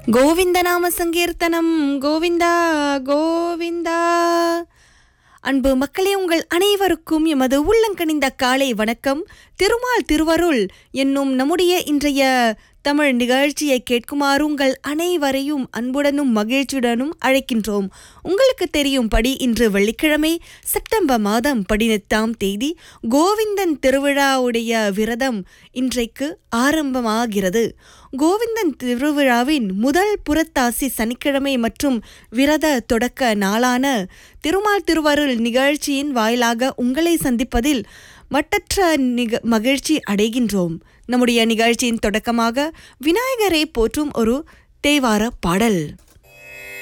கோவிந்த நாம சங்கீர்த்தனம் கோவிந்தா கோவிந்தா அன்பு மக்களே உங்கள் அனைவருக்கும் எமது உள்ளங்கனிந்த காலை வணக்கம் திருமால் திருவருள் என்னும் நம்முடைய இன்றைய தமிழ் நிகழ்ச்சியை கேட்குமாறு உங்கள் அனைவரையும் அன்புடனும் மகிழ்ச்சியுடனும் அழைக்கின்றோம் உங்களுக்கு தெரியும்படி இன்று வெள்ளிக்கிழமை செப்டம்பர் மாதம் பதினெட்டாம் தேதி கோவிந்தன் திருவிழாவுடைய விரதம் இன்றைக்கு ஆரம்பமாகிறது கோவிந்தன் திருவிழாவின் முதல் புறத்தாசி சனிக்கிழமை மற்றும் விரத தொடக்க நாளான திருமால் திருவருள் நிகழ்ச்சியின் வாயிலாக உங்களை சந்திப்பதில் மட்டற்ற நிக மகிழ்ச்சி அடைகின்றோம் நம்முடைய நிகழ்ச்சியின் தொடக்கமாக விநாயகரை போற்றும் ஒரு தேவார பாடல்